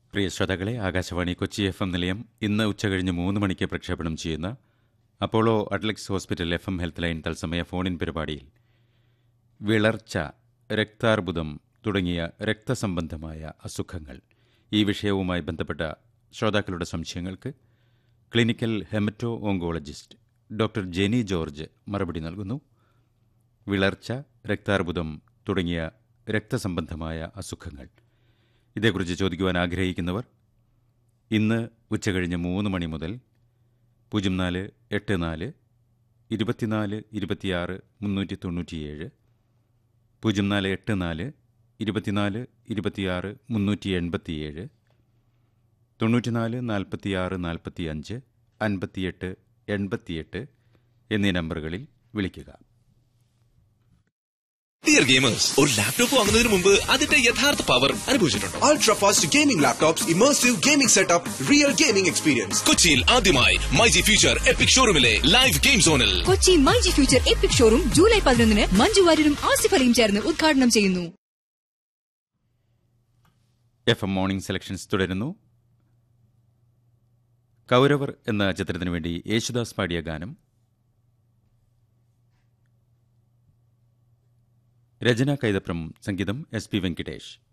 പ്രിയ ശ്രോതാക്കളെ Akashvani Kochi F M നിലയം ഇന്ന് ഉച്ചകഴിഞ്ഞ് മൂന്ന് മണിക്ക് പ്രക്ഷേപണം ചെയ്യുന്ന Apollo Adlux hospital F M health line തത്സമയ ഫോണിൻ പരിപാടിയിൽ വിളർച്ച രക്താർബുദം തുടങ്ങിയ രക്തസംബന്ധമായ അസുഖങ്ങൾ ഈ വിഷയവുമായി ബന്ധപ്പെട്ട ശ്രോതാക്കളുടെ സംശയങ്ങൾക്ക് clinical haemato oncologist doctor Jeni George മറുപടി നൽകുന്നു വിളർച്ച രക്താർബുദം തുടങ്ങിയ രക്തസംബന്ധമായ അസുഖങ്ങൾ ഇതേക്കുറിച്ച് ചോദിക്കുവാൻ ആഗ്രഹിക്കുന്നവർ ഇന്ന് ഉച്ചകഴിഞ്ഞ് മൂന്ന് മണി മുതൽ പൂജ്യം നാല് എട്ട് നാല് ഇരുപത്തിനാല് ഇരുപത്തിയാറ് മുന്നൂറ്റി തൊണ്ണൂറ്റിയേഴ് പൂജ്യം നാല് എട്ട് നാല് ഇരുപത്തിനാല് ഇരുപത്തിയാറ് മുന്നൂറ്റി എൺപത്തിയേഴ് തൊണ്ണൂറ്റിനാല് നാൽപ്പത്തിയാറ് നാൽപ്പത്തിയഞ്ച് അൻപത്തിയെട്ട് എൺപത്തിയെട്ട് എന്നീ നമ്പറുകളിൽ വിളിക്കുക ഡിയർ ഗെയിമേഴ്സ് ഒരു ലാപ്ടോപ്പ് വാങ്ങുന്നതിന് മുമ്പ് അതിന്റെ യഥാർത്ഥ പവർ അനുഭവിച്ചിട്ടുണ്ടോ Ultra fast gaming laptops, immersive gaming setup, real gaming experience. കൊച്ചിയിൽ ആദ്യമായി മൈജി ഫ്യൂച്ചർ എപ്പിക് ഷോറൂമിലെ ലൈവ് ഗെയിം സോണിൽ Kochi myG future epic showroom July പതിനൊന്നിന് മഞ്ജു വാര്യരും ആസിഫ് അലിയും ചേർന്ന് ഉദ്ഘാടനം ചെയ്യുന്നു എഫ് എം മോർണിംഗ് സെലക്ഷൻസ് തുടരുന്നു കൗരവർ എന്ന ചിത്രത്തിനു വേണ്ടി യേശുദാസ് പാടിയ ഗാനം രചന കൈതപ്രം സംഗീതം എസ് പി വെങ്കിടേഷ്